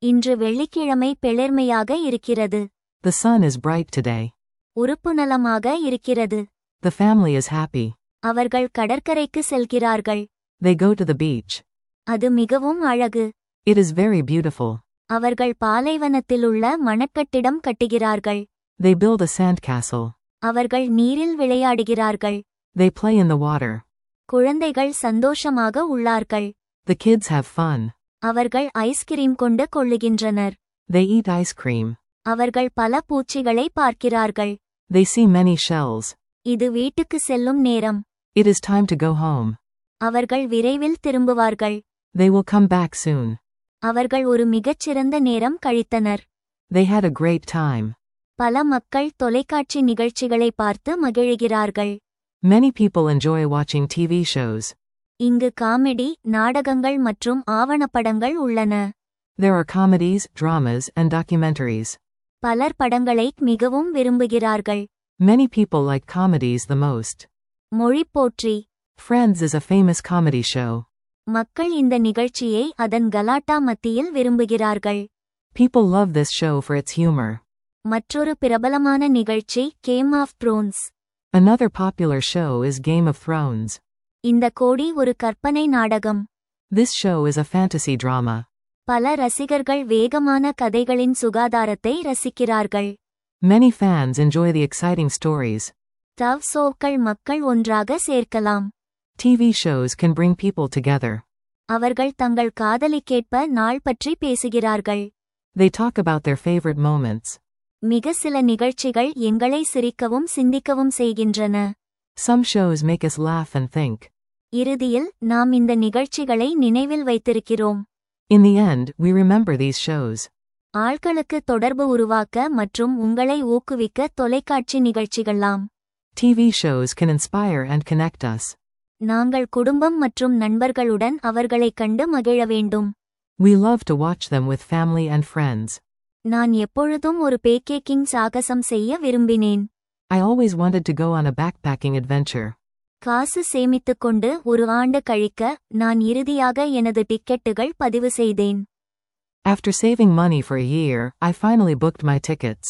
இன்று வெள்ளிக்கிழமை பெளிர்மையாக இருக்கிறது The sun is bright today. உறுப்பு நலமாக இருக்கிறது The family is happy. அவர்கள் கடற்கரைக்கு செல்கிறார்கள் They go to the beach. அது மிகவும் அழகு It is very beautiful. அவர்கள் பாலைவனத்திலுள்ள மணக்கட்டிடம் கட்டுகிறார்கள் They build a sandcastle. அவர்கள் நீரில் விளையாடுகிறார்கள் They play in the water. குழந்தைகள் சந்தோஷமாக உள்ளார்கள் The kids have fun. அவர்கள் ஐஸ்கிரீம் கொண்டு கொள்ளுகின்றனர் They eat ice cream. அவர்கள் பல பூச்சிகளை பார்க்கிறார்கள் They see many shells. இது வீட்டுக்கு செல்லும் நேரம் It is time to go home. அவர்கள் விரைவில் திரும்புவார்கள் They will come back soon. அவர்கள் ஒரு மிகச்சிறந்த நேரம் கழித்தனர் They had a great time. பல மக்கள் தொலைக்காட்சி நிகழ்ச்சிகளை பார்த்து மகிழுகிறார்கள் Many people enjoy watching TV shows. இங்கு காமெடி நாடகங்கள் மற்றும் ஆவணப்படங்கள் உள்ளன There are comedies, dramas, and documentaries. பலர் படங்களை மிகவும் விரும்புகிறார்கள் Many people like comedies the most. மொழி போற்றி Friends is a famous comedy show. மக்கள் இந்த நிகழ்ச்சியை அதன் கலாட்டா மத்தியில் விரும்புகிறார்கள் People love this show for its humor. மற்றொரு பிரபலமான நிகழ்ச்சி Game of Thrones Another popular show is Game of Thrones. இந்த கோடி ஒரு கற்பனை நாடகம் This show is a fantasy drama. பல ரசிகர்கள் வேகமான கதைகளின் சுகாதாரத்தை ரசிக்கிறார்கள் Many fans enjoy the exciting stories. தவ் ஷோக்கள் மக்கள் ஒன்றாக சேர்க்கலாம் TV shows can bring people together. அவர்கள் தங்கள் காதலிக்கேற்ப நாள் பற்றி பேசுகிறார்கள் They talk about their favorite moments. மிக சில நிகழ்ச்சிகள் எங்களை சிரிக்கவும் சிந்திக்கவும் செய்கின்றன Some shows make us laugh and think. இறுதியில் நாம் இந்த நிகழ்ச்சிகளை நினைவில் வைத்திருக்கிறோம் In the end, we remember these shows. ஆட்களுக்கு தொடர்பு உருவாக்க மற்றும் உங்களை ஊக்குவிக்க தொலைக்காட்சி நிகழ்ச்சிகளாம் TV shows can inspire and connect us. நாங்கள் குடும்பம் மற்றும் நண்பர்களுடன் அவர்களைக் கண்டு மகிழ வேண்டும் We love to watch them with family and friends. நான் எப்பொழுதும் ஒரு பேக்கேக்கிங் சாகசம் செய்ய விரும்பினேன் I always wanted to go on a backpacking adventure. காசு சேமித்துக்கொண்டு ஒரு ஆண்டு கழிக்க நான் இறுதியாக எனது டிக்கெட்டுகள் பதிவு செய்தேன் After saving money for a year, I finally booked my tickets.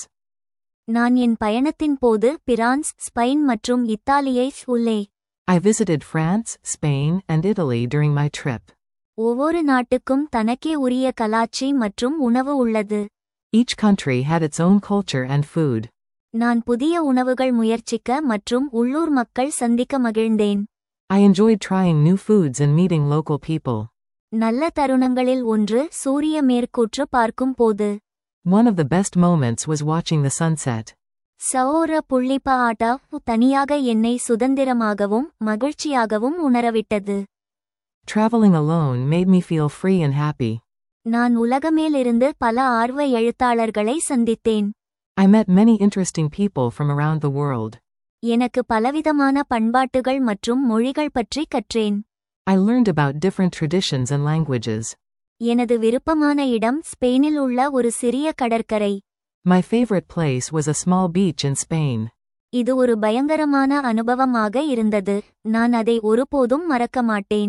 நான் என் பயணத்தின் போது பிரான்ஸ் ஸ்பெயின் மற்றும் இத்தாலியை உள்ளே I visited France, Spain, and Italy during my trip. ஒவ்வொரு நாட்டுக்கும் தனக்கே உரிய கலாச்சி மற்றும் உணவு உள்ளது Each country had its own culture and food. நான் புதிய உணவுகள் முயற்சிக்க மற்றும் உள்ளூர் மக்கள் சந்திக்க மகிழ்ந்தேன் I enjoyed trying new foods and meeting local people. நல்ல தருணங்களில் ஒன்று சூரிய மேற்கூற்று பார்க்கும் போது One of the best moments was watching the sunset. சவோர புள்ளிப்ப atta தனியாக என்னை சுதந்திரமாகவும் மகிழ்ச்சியாகவும் உணரவிட்டது Traveling alone made me feel free and happy. நான் உலகமேலிருந்து பல ஆர்வ எழுத்தாளர்களை சந்தித்தேன் I met many interesting people from around the world. எனக்கு பலவிதமான பண்பாட்டுகள் மற்றும் மொழிகள் பற்றி கற்றேன் I learned about different traditions and languages. எனது விருப்பமான இடம் ஸ்பெயினில் உள்ள ஒரு சிறிய கடற்கரை My favorite place was a small beach in Spain. இது ஒரு பயங்கரமான அனுபவமாக இருந்தது நான் அதை ஒருபோதும் மறக்க மாட்டேன்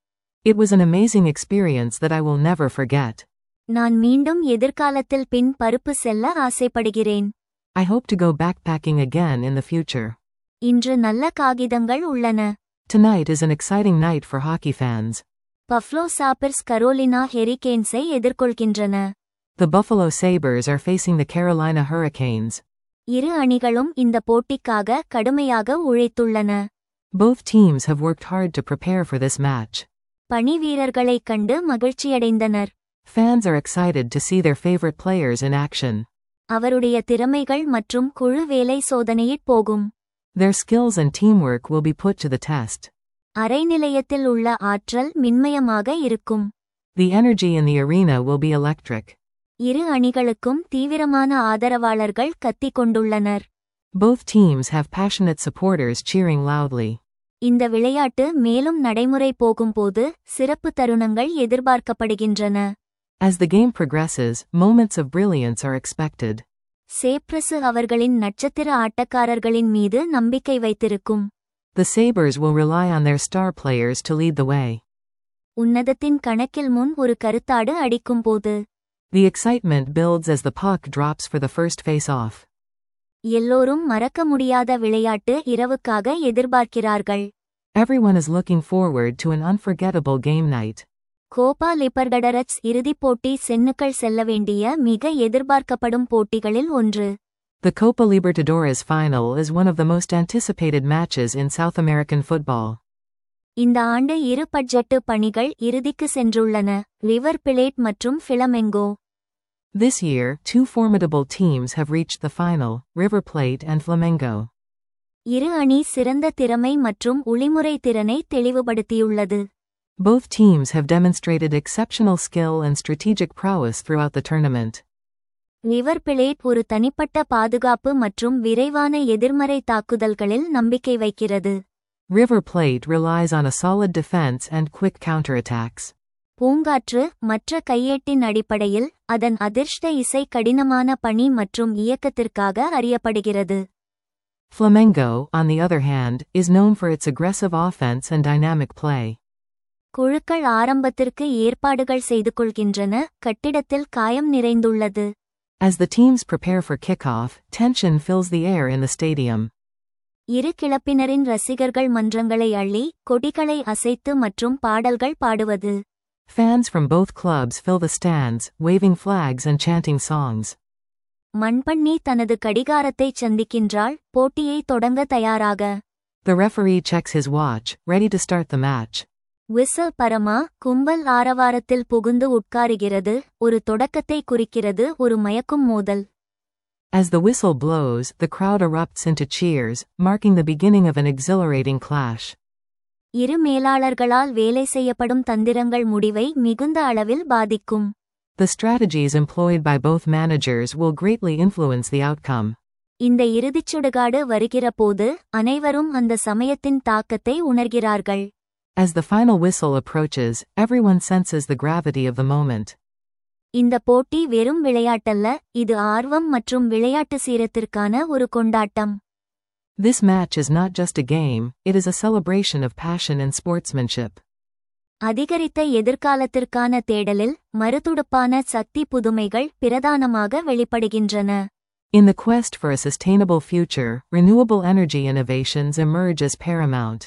It was an amazing experience that I will never forget. நான் மீண்டும் எதிர்காலத்தில் பின் பருப்பு செல்ல ஆசைப்படுகிறேன் I hope to go backpacking again in the future. இன்று நல்ல காகிதங்கள் உள்ளன Tonight is an exciting night for hockey fans. Buffalo Sabres Carolina ஹெரிகேன்ஸை எதிர்கொள்கின்றன The Buffalo Sabres are facing the Carolina Hurricanes. இரு அணிகளும் இந்த போட்டிக்காக கடுமையாக உழைத்துள்ளன Both teams have worked hard to prepare for this match. பணி வீரர்களைக் கண்டு மகிழ்ச்சியடைந்தனர் Fans are excited to see their favorite players in action. அவருடைய திறமைகள் மற்றும் குழு வேலை சோதனையிற் போகும் Their skills and teamwork will be put to the test. அரைநிலையத்தில் உள்ள ஆற்றல் மின்மயமாக இருக்கும் The energy in the arena will be electric. இரு அணிகளுக்கும் தீவிரமான ஆதரவாளர்கள் கத்திக் கொண்டுள்ளனர் Both teams have passionate supporters cheering loudly. இந்த விளையாட்டு மேலும் நடைமுறை போகும்போது சிறப்பு தருணங்கள் எதிர்பார்க்கப்படுகின்றன As the game progresses, moments of brilliance are expected. சேப்ரசு அவர்களின் நட்சத்திர ஆட்டக்காரர்களின் மீது நம்பிக்கை வைத்திருக்கும் The Sabres will rely on their star players to lead the way. உன்னதத்தின் கணக்கில் முன் ஒரு கருத்தாடு அடிக்கும்போது The excitement builds as the puck drops for the first face-off. எல்லோரும் மறக்க முடியாத விளையாட்டு இரவுக்காக எதிர்பார்க்கிறார்கள் Everyone is looking forward to an unforgettable game night. கோபா லிபர்டடரட்ஸ் இறுதிப் போட்டி சென்னுக்கள் செல்ல வேண்டிய மிக எதிர்பார்க்கப்படும் போட்டிகளில் ஒன்று The Copa Libertadores final is one of the most anticipated matches in South American football. இந்த ஆண்டு இரு பட்ஜெட்டு பணிகள் இறுதிக்கு சென்றுள்ளன ரிவர் பிளேட் மற்றும் Flamengo This year, two formidable teams have reached the final, River Plate and Flamengo. இரு அணி சிறந்த திறமை மற்றும் உளிமுறை திறனை தெளிவுபடுத்தியுள்ளது Both teams have demonstrated exceptional skill and strategic prowess throughout the tournament. River Plate ஒரு தனிப்பட்ட பாதுகாப்பு மற்றும் விரைவான எதிர்மறை தாக்குதல்களில் நம்பிக்கை வைக்கிறது River Plate relies on a solid defense and quick counterattacks. பூங்காற்று மற்ற கையேட்டின் அடிப்படையில் அதன் அதிர்ஷ்ட இசை கடினமான பணி மற்றும் இயக்கத்திற்காக அறியப்படுகிறது Flamengo, on the other hand, is known for its aggressive offense and dynamic play. குழுக்கள் ஆரம்பத்திற்கு ஏற்பாடுகள் செய்து கொள்கின்றன கட்டிடத்தில் காயம் நிறைந்துள்ளது As the teams prepare for kickoff, tension fills the air in the stadium. இரு கிளப்பினரின் ரசிகர்கள் மன்றங்களை அள்ளி கொடிகளை அசைத்து மற்றும் பாடல்கள் பாடுவது Fans from both clubs fill the stands, waving flags and chanting songs. மண்பண்ணி தனது கடிகாரத்தை சந்திக்கின்றாள் போட்டியை தொடங்க தயாராக The referee checks his watch, ready to start the match. Whistle பரமா கும்பல் ஆரவாரத்தில் புகுந்து உட்காருகிறது ஒரு தொடக்கத்தை குறிக்கிறது ஒரு மயக்கும் மோதல் As the whistle blows, the crowd erupts into cheers, marking the beginning of an exhilarating clash. இரு மேலாளர்களால் வேலை செய்யப்படும் தந்திரங்கள் முடிவை மிகுந்த அளவில் பாதிக்கும் The strategies employed by both managers will greatly influence the outcome. இந்த இறுதிச் சுடுகாடு வருகிறபோது அனைவரும் அந்த சமயத்தின் தாக்கத்தை உணர்கிறார்கள் As the final whistle approaches, everyone senses the gravity of the moment. இந்த போட்டி வெறும் விளையாட்டல்ல இது ஆர்வம் மற்றும் விளையாட்டு சீரத்திற்கான ஒரு கொண்டாட்டம் This match is not just a game, it is a celebration of passion and sportsmanship. அதிகரித்த எதிர்காலத்திற்கான தேடலில் மறுதுடுப்பான சக்தி புதுமைகள் பிரதானமாக வெளிப்படுகின்றன In the quest for a sustainable future, renewable energy innovations emerge as paramount.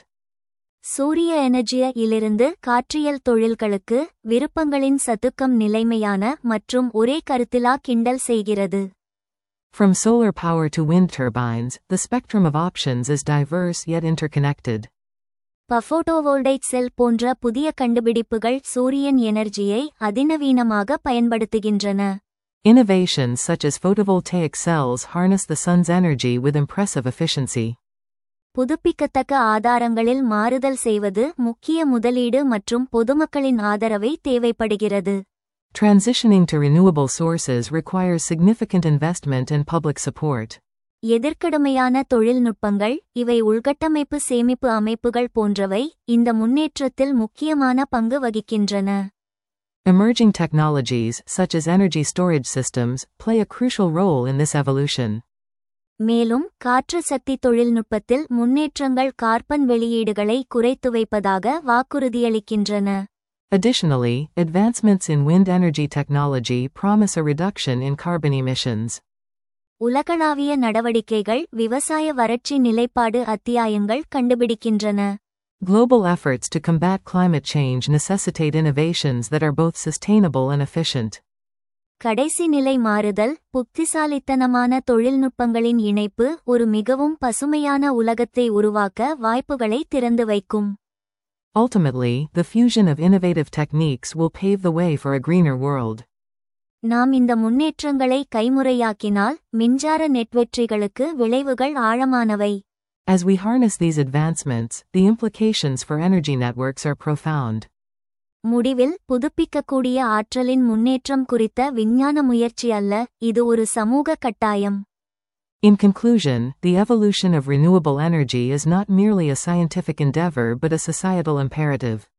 சூரிய எனர்ஜிய இலிருந்து காற்றியல் தொழில்களுக்கு விருப்பங்களின் சதுக்கம் நிலைமையான மற்றும் ஒரே கருத்திலா கிண்டல் செய்கிறது From solar power to wind turbines, the spectrum of options is diverse yet interconnected. பஃபோட்டோவோல்டைட் செல் போன்ற புதிய கண்டுபிடிப்புகள் சூரியன் எனர்ஜியை அதிநவீனமாக பயன்படுத்துகின்றன Innovations such as photovoltaic cells harness the sun's energy with impressive efficiency. புதுப்பிக்கத்தக்க ஆதாரங்களில் மாறுதல் செய்வது முக்கிய முதலீடு மற்றும் பொதுமக்களின் ஆதரவை தேவைப்படுகிறது Transitioning to renewable sources requires significant investment and public support. எதிர்க்கடுமையான தொழில்நுட்பங்கள் இவை உள்கட்டமைப்பு சேமிப்பு அமைப்புகள் போன்றவை இந்த முன்னேற்றத்தில் முக்கியமான பங்கு வகிக்கின்றன Emerging technologies, such as energy storage systems, play a crucial role in this evolution. மேலும் காற்று சக்தி தொழில்நுட்பத்தில் முன்னேற்றங்கள் கார்பன் வெளியீடுகளை குறைத்து வைப்பதாக வாக்குறுதியளிக்கின்றன Additionally, advancements in wind energy technology promise a reduction in carbon emissions. உலகளாவிய நடவடிக்கைகள் விவசாய வறட்சி நிலைப்பாடு அத்தியாயங்கள் கண்டுபிடிக்கின்றன Global efforts to combat climate change necessitate innovations that are both sustainable and efficient. கடைசி நிலை மாறுதல் புத்திசாலித்தனமான தொழில்நுட்பங்களின் இணைப்பு ஒரு மிகவும் பசுமையான உலகத்தை உருவாக்க வாய்ப்புகளை திறந்து வைக்கும் Ultimately, the fusion of innovative techniques will pave the way for a greener world. நாம் இந்த முன்னேற்றங்களை கைமுறையாக்கினால் மின்சார நெட்வெற்றிகளுக்கு விளைவுகள் ஆழமானவை As we harness these advancements, the implications for energy networks are profound. முடிவில் புதுப்பிக்கக்கூடிய ஆற்றலின் முன்னேற்றம் குறித்த விஞ்ஞான முயற்சி அல்ல இது ஒரு சமூக கட்டாயம் In conclusion, the evolution of renewable energy is not merely a scientific endeavor but a societal imperative.